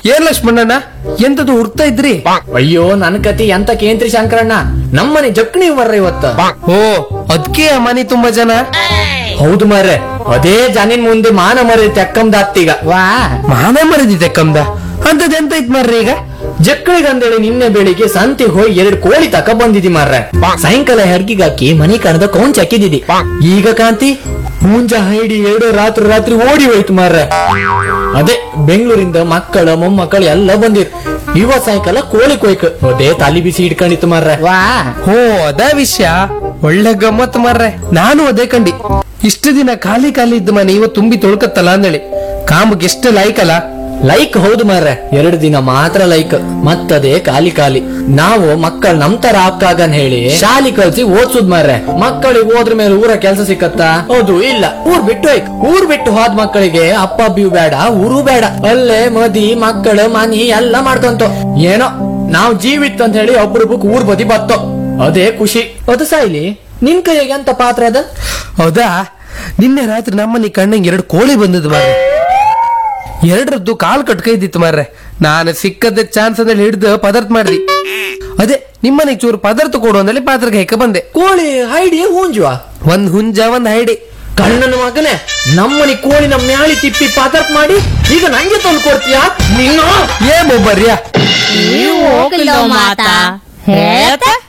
ಏನ್ ಲಕ್ಷ್ಮಣ್ಣಣ್ಣ ಎಂತದು ಹುಡ್ತಾ ಇದ್ರಿ ಅಯ್ಯೋ ನನ್ ಕತಿ ಎಂತ ಕೇಂದ್ರಿ ಶಂಕರಣ್ಣ ನಮ್ಮನೆ ಜಕ್ನಿ ಮರ್ರ ಇವತ್ತ ಓ ಅದ್ಕೆ ಆ ಮನೆ ತುಂಬಾ ಜನ ಹೌದು ಮರ್ರೆ ಅದೇ ಜನಿನ್ ಮುಂದೆ ಮಾನ ಮರಿ ತೆಕ್ಕಂದ ಅತ್ತೀಗ ವಾ ಮಾನ ಮರದಿದೆ ಕಮ್ದ ಅಂತದ್ ಎಂತ ಇತ್ ಮಾರ್ರಿ ಈಗ ಜಕ್ಕಳಿಗಂದೇಳಿ ನಿನ್ನೆ ಬೆಳಿಗ್ಗೆ ಸಂತೆಗೆ ಹೋಗಿ ಎರಡು ಕೋಳಿ ತಕ ಬಂದಿದಿ ಮಾರ್ರೆ ಸಾಯಂಕಾಲ ಹೆರ್ಗಿಗಾಕಿ ಮನೆ ಕಣದ ಕೌಂಚ್ ಹಾಕಿದಿದಿ ಈಗ ಕಾಂತಿ ಮುಂಜ ಹೈಡಿ ಎರಡು ರಾತ್ರಿ ರಾತ್ರಿ ಓಡಿ ಹೋಯ್ತು ಮಾರ್ರೆ ಅದೇ ಬೆಂಗಳೂರಿಂದ ಮಕ್ಕಳ ಮೊಮ್ಮಕ್ಕಳು ಎಲ್ಲ ಬಂದಿರ್ ಇವತ್ ಸಾಯಂಕಾಲ ಕೋಳಿ ಕೊಯ್ಕ ಅದೇ ತಲಿ ಬಿಸಿ ಇಟ್ಕೊಂಡಿತ್ತು ಮಾರ್ರೆ ವಾ ಓ ಅದ ವಿಷಯ ಒಳ್ಳೆ ಗಮ್ಮತ್ ಮಾರ್ರೆ ನಾನು ಅದೇ ಕಂಡಿ ಇಷ್ಟು ದಿನ ಖಾಲಿ ಖಾಲಿ ಇದ್ದ ಮನೆ ಇವತ್ತು ತುಂಬಿ ತೊಳ್ಕತ್ತಲ್ಲ ಅಂದೇಳಿ ಕಾಮಕ್ಕೆ ಎಷ್ಟು ಲಾಯ್ಕಲ್ಲ ಲೈಕ್ ಹೌದು ಮಾರ್ರೆ ಎರಡು ದಿನ ಮಾತ್ರ ಲೈಕ್ ಮತ್ತದೇ ಖಾಲಿ ಖಾಲಿ ನಾವು ಮಕ್ಕಳು ನಮ್ ತರ ಆಗ್ತಾಗನ್ ಹೇಳಿ ಶಾಲಿ ಕಲ್ಸಿ ಓದ್ಸುದ್ ಮಾರ್ರೆ ಮಕ್ಕಳಿಗೆ ಹೋದ್ರ ಮೇಲೆ ಊರ ಕೆಲಸ ಸಿಕ್ಕತ್ತಾ ಹೌದು ಇಲ್ಲ ಊರ್ ಬಿಟ್ಟು ಹೋಯ್ಕ್ ಊರ್ ಬಿಟ್ಟು ಹೋದ್ ಮಕ್ಕಳಿಗೆ ಅಪ್ಪ ಅಬ್ಬಿಯು ಬೇಡ ಊರು ಬೇಡ ಅಲ್ಲೇ ಮದಿ ಮಕ್ಕಳು ಮನಿ ಎಲ್ಲ ಮಾಡ್ಕೊಂತ ಏನೋ ನಾವ್ ಜೀವಿತ್ ಅಂತ ಹೇಳಿ ಒಬ್ರೊಬ್ಬಕ್ ಊರ್ ಬದಿ ಬತ್ತೋ ಅದೇ ಖುಷಿ ಅದು ಸಾಯ್ಲಿ ನಿನ್ ಕೈಯಾಗ ಎಂತ ಪಾತ್ರ ಅದ ಹೌದಾ ನಿನ್ನೆ ರಾತ್ರಿ ನಮ್ಮನೆ ಕಣ್ಣಂಗೆ ಎರಡು ಕೋಳಿ ಬಂದದ್ದು ಮಾರ್ರೆ ಎರಡರದ್ದು ಕಾಲ್ ಕಟ್ಕೈದಿತ್ತು ಮಾರ್ರೆ ನಾನು ಸಿಕ್ಕದ ಚಾನ್ಸ್ ಅಂದ್ರೆ ಹಿಡ್ದು ಪದಾರ್ಥ ಮಾಡ್ದಿ ಅದೇ ನಿಮ್ಮನೆಗೆ ಚೂರು ಪದಾರ್ಥ ಕೊಡು ಅಂದಲ್ಲಿ ಪಾತ್ರಕ್ಕೆ ಹೆಕ್ಕ ಬಂದೆ ಕೋಳಿ ಹೈಡಿ ಹೂಂಜುವ ಒಂದ್ ಹುಂಜ ಒಂದ್ ಹೈಡಿ ಕಣ್ಣನ ಮಗನೇ ನಮ್ಮನಿ ಕೋಳಿನ ಮ್ಯಾಳಿ ತಿಪ್ಪಿ ಪಾತರ್ಪ್ ಮಾಡಿ ಈಗ ನಂಗೆ ತಂದು ಕೊಡ್ತೀಯಾ ನೀನು ಏ ಮೊಬ್ಬರ್ಯಾ ನೀವು ಹೋಗಿಲ್ಲ ಮಾತಾ ಹೇಳ್ತಾ